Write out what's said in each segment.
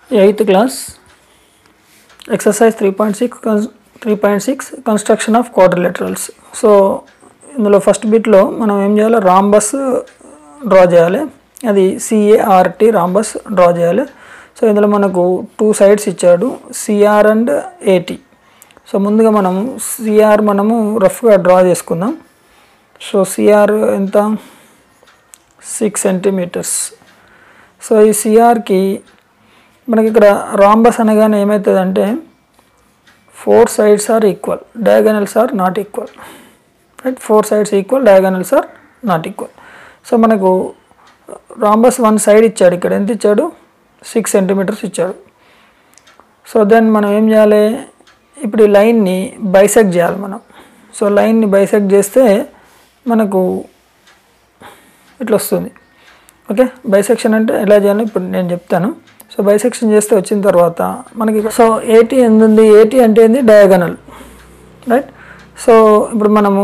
eighth class exercise three point six three point six construction of quadrilaterals so ఇందులో first బిట్లో మనం ఏం చేయాలి రాంబస్ డ్రా చేయాలి అది సిఏఆర్టీ రాంబస్ డ్రా చేయాలి సో ఇందులో మనకు టూ సైడ్స్ ఇచ్చాడు సిఆర్ అండ్ ఏటీ సో ముందుగా మనము సిఆర్ మనము రఫ్గా డ్రా చేసుకుందాం సో సిఆర్ ఎంత సిక్స్ సెంటీమీటర్స్ సో ఈ సిఆర్కి మనకి ఇక్కడ రాంబస్ అనగానే ఏమవుతుందంటే four sides are equal diagonals are not equal right four sides equal diagonals are not equal so మనకు రాంబస్ వన్ సైడ్ ఇచ్చాడు ఇక్కడ ఎంత ఇచ్చాడు సిక్స్ సెంటీమీటర్స్ ఇచ్చాడు సో దెన్ మనం ఏం చేయాలి ఇప్పుడు ఈ లైన్ని బైసెక్ట్ చేయాలి మనం సో లైన్ని బైసెక్ట్ చేస్తే మనకు ఇట్లా వస్తుంది ఓకే బైసెక్షన్ అంటే ఎలా చేయాలో ఇప్పుడు నేను చెప్తాను సో బైసెక్షన్ చేస్తే వచ్చిన తర్వాత మనకి సో ఏటీ ఎంత ఉంది ఏటీ అంటే ఏంది డయాగనల్ రైట్ సో ఇప్పుడు మనము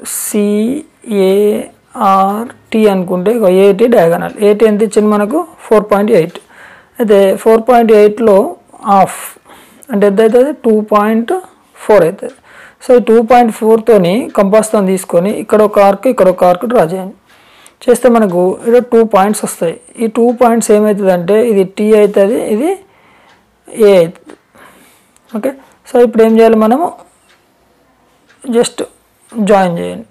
సిఏఆర్టీ అనుకుంటే ఏటీ డయాగనల్ ఏటీ ఎంత ఇచ్చింది మనకు ఫోర్ పాయింట్ ఎయిట్ అయితే ఫోర్ పాయింట్ ఎయిట్లో హాఫ్ అంటే ఎంత అవుతుంది టూ పాయింట్ ఫోర్ అవుతుంది సో ఈ టూ పాయింట్ ఫోర్తోని కంపాస్తో తీసుకొని ఇక్కడ ఒక ఆర్క్ ఇక్కడ ఒక ఆర్క్ డ్రా చేయండి చేస్తే మనకు ఇక్కడ టూ పాయింట్స్ వస్తాయి ఈ టూ పాయింట్స్ ఏమవుతుంది అంటే ఇది టీ అవుతుంది ఇది ఏ అవుతుంది ఓకే సో ఇప్పుడు ఏం చేయాలి మనము జస్ట్ జాయిన్ చేయండి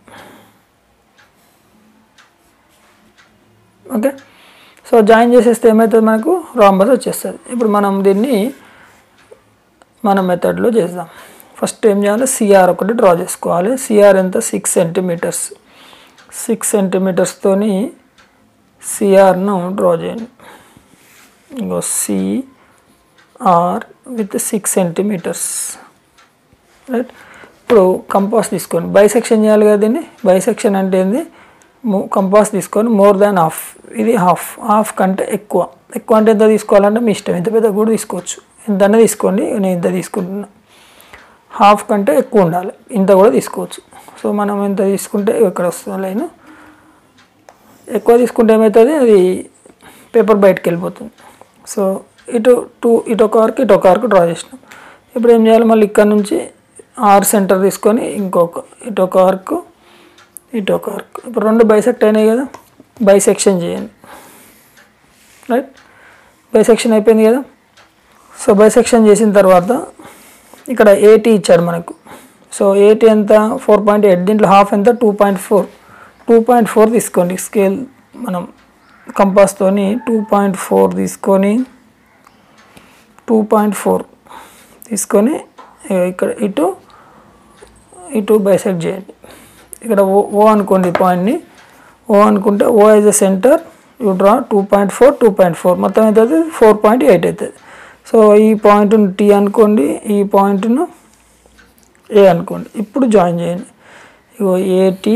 ఓకే సో జాయిన్ చేసేస్తే ఏమవుతుంది మనకు రాంబస్ వచ్చేస్తుంది ఇప్పుడు మనం దీన్ని మన మెథడ్లో చేద్దాం ఫస్ట్ ఏం చేయాలి సిఆర్ ఒకటి డ్రా చేసుకోవాలి సిఆర్ ఎంత సిక్స్ సెంటీమీటర్స్ సిక్స్ సెంటీమీటర్స్తోని సిఆర్ను డ్రా చేయండి ఇంకో CR with six centimetres right ఇప్పుడు కంపాస్ తీసుకొని బైసెక్షన్ చేయాలి కదా దీన్ని బైసెక్షన్ అంటే ఏంది కంపాస్ తీసుకొని మోర్ దాన్ హాఫ్ ఇది హాఫ్ హాఫ్ కంటే ఎక్కువ ఎక్కువ అంటే ఎంత తీసుకోవాలంటే మీ ఇష్టం ఎంత పెద్ద కూడా తీసుకోవచ్చు ఎంత తీసుకోండి నేను ఇంత తీసుకుంటున్నా హాఫ్ కంటే ఎక్కువ ఉండాలి ఇంత కూడా తీసుకోవచ్చు సో మనం ఎంత తీసుకుంటే ఇక్కడ వస్తుంది లైన్ ఎక్కువ తీసుకుంటే ఏమవుతుంది అది పేపర్ బయటకు వెళ్ళిపోతుంది సో ఇటు టూ ఇటు ఒక ఆర్క్ ఇటు ఒక ఆర్క్ డ్రా చేసినాం ఇప్పుడు ఏం చేయాలి మళ్ళీ ఇక్కడ నుంచి ఆర్ సెంటర్ తీసుకొని ఇంకొక ఇటు ఒక ఆర్క్ ఇటు ఒక ఆర్క్ ఇప్పుడు రెండు బైసెక్ట్ అయినాయి కదా బైసెక్షన్ చేయండి రైట్ బైసెక్షన్ అయిపోయింది కదా సో బైసెక్షన్ చేసిన తర్వాత ఇక్కడ ఏటీ ఇచ్చాడు మనకు సో ఏటీ ఎంత ఫోర్ పాయింట్ ఎయిట్ దీంట్లో హాఫ్ ఎంత two point four two point four తీసుకోండి స్కేల్ మనం కంపాస్తోని టూ పాయింట్ ఫోర్ తీసుకొని టూ పాయింట్ ఫోర్ తీసుకొని ఇక్కడ ఇటు ఇటు బైసెక్ట్ చేయండి ఇక్కడ ఓ ఓ అనుకోండి పాయింట్ని ఓ అనుకుంటే O as a centre you draw two point four two point four మొత్తం అవుతుంది ఫోర్ పాయింట్ ఎయిట్ అవుతుంది సో ఈ పాయింట్ను టీ అనుకోండి ఈ పాయింట్ను ఏ అనుకోండి ఇప్పుడు జాయిన్ చేయండి ఇగో AT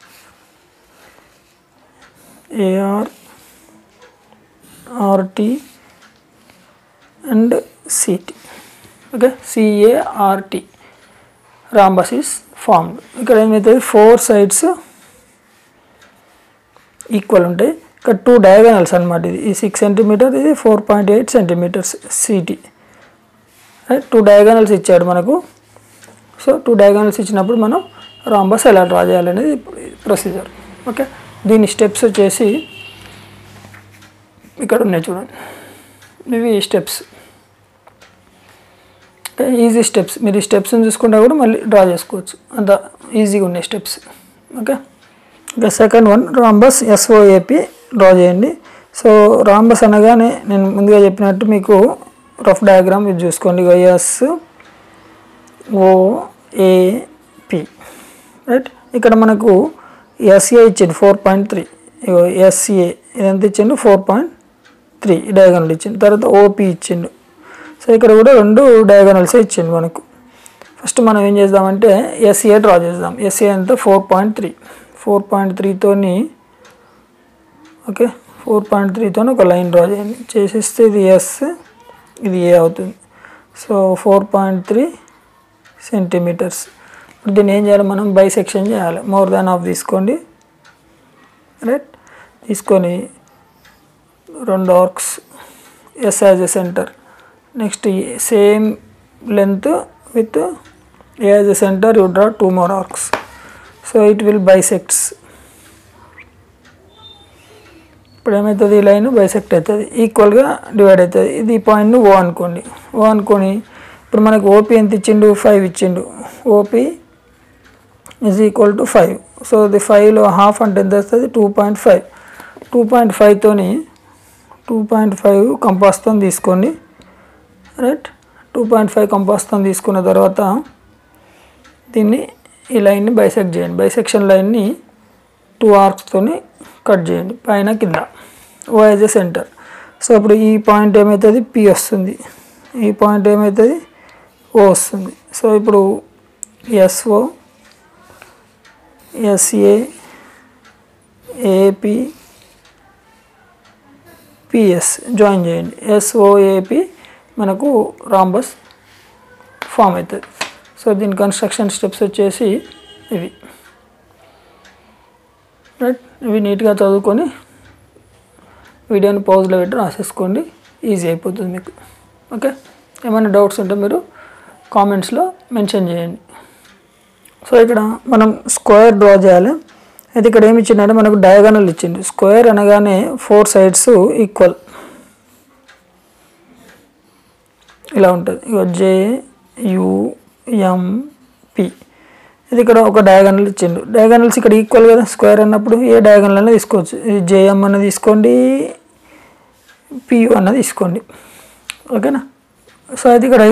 AR RT and CT okay CART rhombus is formed ఇక్కడ ఏమవుతుంది ఫోర్ సైడ్స్ ఈక్వల్ ఉంటాయి ఇక్కడ టూ డయాగనల్స్ అనమాట ఇది ఈ సిక్స్ సెంటీమీటర్ ఇది four point eight centimetres CT two diagonals ఇచ్చాడు మనకు సో టూ డయాగనల్స్ ఇచ్చినప్పుడు మనం రాంబస్ ఎలా డ్రా చేయాలనేది ప్రొసీజర్ ఓకే దీని స్టెప్స్ వచ్చేసి ఇక్కడ ఉన్నాయి చూడండి ఇవి స్టెప్స్ ఈజీ స్టెప్స్ మీరు ఈ స్టెప్స్ని చూసుకుంటే కూడా మళ్ళీ డ్రా చేసుకోవచ్చు అంత ఈజీగా ఉన్నాయి స్టెప్స్ ఓకే ఇంకా second one rhombus SOAP draw చేయండి సో రాంబస్ అనగానే నేను ముందుగా చెప్పినట్టు మీకు రఫ్ డయాగ్రామ్ ఇది చూసుకోండి ఎస్ ఓఏపి రైట్ ఇక్కడ మనకు ఎస్ఏ ఇచ్చింది ఫోర్ పాయింట్ త్రీ ఎస్ఏ ఇదంతా ఇచ్చిండు ఫోర్ పాయింట్ త్రీ డయాగనల్ ఇచ్చిండు తర్వాత ఓపి ఇచ్చిండు సో ఇక్కడ కూడా రెండు డయాగనల్సే ఇచ్చిండు మనకు ఫస్ట్ మనం ఏం చేద్దామంటే ఎస్ఏ డ్రా చేద్దాం ఎస్ఏ అంతా four point three four point త్రీతోని ఓకే ఫోర్ పాయింట్ త్రీతో ఒక లైన్ డ్రా చేయండి చేసేస్తే ఇది ఎస్ ఇది ఏ అవుతుంది so four point three centimetres ఇప్పుడు దీన్ని ఏం చేయాలి మనం బైసెక్షన్ చేయాలి మోర్ దాన్ ఆఫ్ తీసుకోండి రైట్ తీసుకొని రెండు arcs S as a centre next same length with as a centre you draw two more arcs so it will bisects ఇప్పుడు ఏమవుతుంది ఈ లైన్ బైసెక్ట్ అవుతుంది ఈక్వల్గా డివైడ్ అవుతుంది ఇది ఈ పాయింట్ను ఓ అనుకోండి ఓ అనుకొని ఇప్పుడు మనకు ఓపీ ఎంత ఇచ్చిండు ఫైవ్ ఇచ్చిండు OP is equal to five so the ఫైవ్లో హాఫ్ అంటే ఎంత వస్తుంది two point five two point ఫైవ్తోని టూ పాయింట్ ఫైవ్ కంపాస్తో తీసుకోండి రైట్ టూ పాయింట్ ఫైవ్ కంపాస్తో తీసుకున్న తర్వాత దీన్ని ఈ లైన్ని బైసెక్ట్ చేయండి బైసెక్షన్ లైన్ని టూ ఆర్క్స్తోని కట్ చేయండి పైన కింద O as a centre so ఇప్పుడు ఈ పాయింట్ ఏమవుతుంది పి వస్తుంది ఈ పాయింట్ ఏమవుతుంది ఓ వస్తుంది సో ఇప్పుడు SO SA AP PS join చేయండి ఎస్ఓఏపి మనకు రాంబస్ ఫామ్ అవుతుంది సో దీని కన్స్ట్రక్షన్ స్టెప్స్ వచ్చేసి ఇవి రైట్ ఇవి నీట్గా చదువుకొని వీడియోని పౌజ్లో పెట్టి రాసేసుకోండి ఈజీ అయిపోతుంది మీకు ఓకే ఏమైనా డౌట్స్ ఉంటే మీరు కామెంట్స్లో మెన్షన్ చేయండి సో ఇక్కడ మనం స్క్వేర్ డ్రా చేయాలి అయితే ఇక్కడ ఏమి ఇచ్చిందంటే మనకు డయాగనల్ ఇచ్చింది స్క్వేర్ అనగానే ఫోర్ సైడ్స్ ఈక్వల్ ఇలా ఉంటుంది ఇక జే యుఎంపి ఇది ఇక్కడ ఒక డయాగనల్ ఇచ్చిండు డయాగనల్స్ ఇక్కడ ఈక్వల్ కదా స్క్వేర్ అన్నప్పుడు ఏ డయాగనల్ అయినా తీసుకోవచ్చు ఇది జేఎం అన్న తీసుకోండి పియు అన్న తీసుకోండి ఓకేనా సో అయితే ఇక్కడ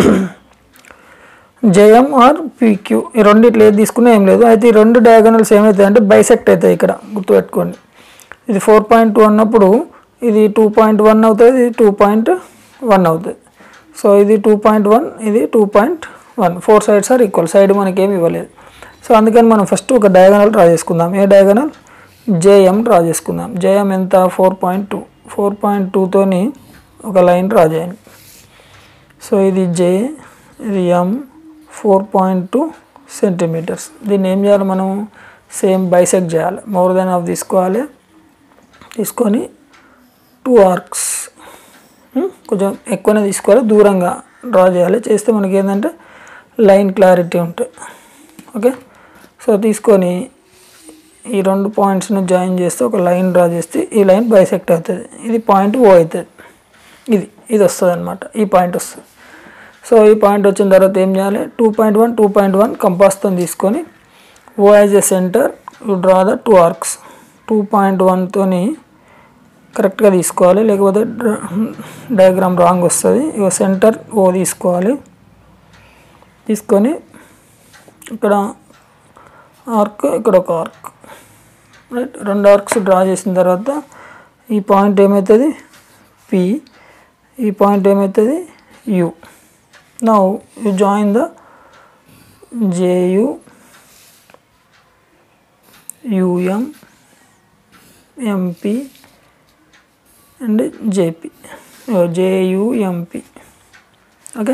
జేఎం ఆర్ పీక్యూ ఈ రెండిట్లో ఏది తీసుకున్నా ఏం లేదు అయితే ఈ రెండు డయాగనల్స్ ఏమవుతాయి అంటే బైసెక్ట్ అవుతాయి ఇక్కడ గుర్తుపెట్టుకోండి ఇది ఫోర్ పాయింట్ టూ అన్నప్పుడు ఇది టూ పాయింట్ వన్ అవుతుంది ఇది టూ పాయింట్ వన్ అవుతుంది సో ఇది టూ పాయింట్ వన్ ఇది two point one four sides are equal side మనకి ఏమి ఇవ్వలేదు సో అందుకని మనం ఫస్ట్ ఒక డయాగనల్ డ్రా చేసుకుందాం ఏ డయాగనల్ జేఎం డ్రా చేసుకుందాం జేఎం ఎంత four point two four point టూతోని ఒక లైన్ డ్రా చేయండి సో ఇది జే ఇది M four point two centimetres దీన్ని ఏం చేయాలి మనం సేమ్ బైసెక్ట్ చేయాలి మోర్ దెన్ ఆఫ్ తీసుకోవాలి తీసుకొని టూ ఆర్క్స్ కొంచెం ఎక్కువనే తీసుకోవాలి దూరంగా డ్రా చేయాలి చేస్తే మనకి ఏంటంటే లైన్ క్లారిటీ ఉంటుంది ఓకే సో తీసుకొని ఈ రెండు పాయింట్స్ని జాయిన్ చేస్తే ఒక లైన్ డ్రా చేస్తే ఈ లైన్ బైసెక్ట్ అవుతుంది ఇది పాయింట్ ఓ అవుతుంది ఇది ఇది వస్తుంది అనమాట ఈ పాయింట్ వస్తుంది సో ఈ పాయింట్ వచ్చిన తర్వాత ఏం చేయాలి two point one two point one కంపాస్తో తీసుకొని O as a centre you draw the two arcs two point వన్తోని కరెక్ట్గా తీసుకోవాలి లేకపోతే డయాగ్రామ్ రాంగ్ వస్తుంది ఇక సెంటర్ ఓ తీసుకోవాలి తీసుకొని ఇక్కడ ఆర్క్ ఇక్కడ ఒక ఆర్క్ రైట్ రెండు ఆర్క్స్ డ్రా చేసిన తర్వాత ఈ పాయింట్ ఏమవుతుంది పి ఈ పాయింట్ ఏమవుతుంది U now you join the JU UM MP and JP JUMP okay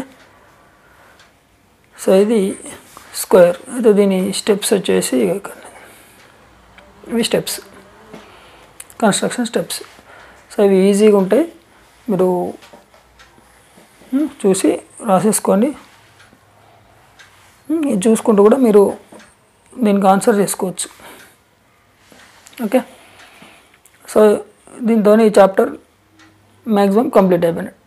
so ఇది స్క్వేర్ అయితే దీని స్టెప్స్ వచ్చేసి ఇక్కడ ఇవి స్టెప్స్ కన్స్ట్రక్షన్ స్టెప్స్ సో ఇవి ఈజీగా ఉంటాయి మీరు చూసి రాసేసుకోండి ఇది చూసుకుంటూ కూడా మీరు దీనికి ఆన్సర్ చేసుకోవచ్చు ఓకే సో దీంతో ఈ చాప్టర్ మ్యాక్సిమం కంప్లీట్ అయిపోయినాయి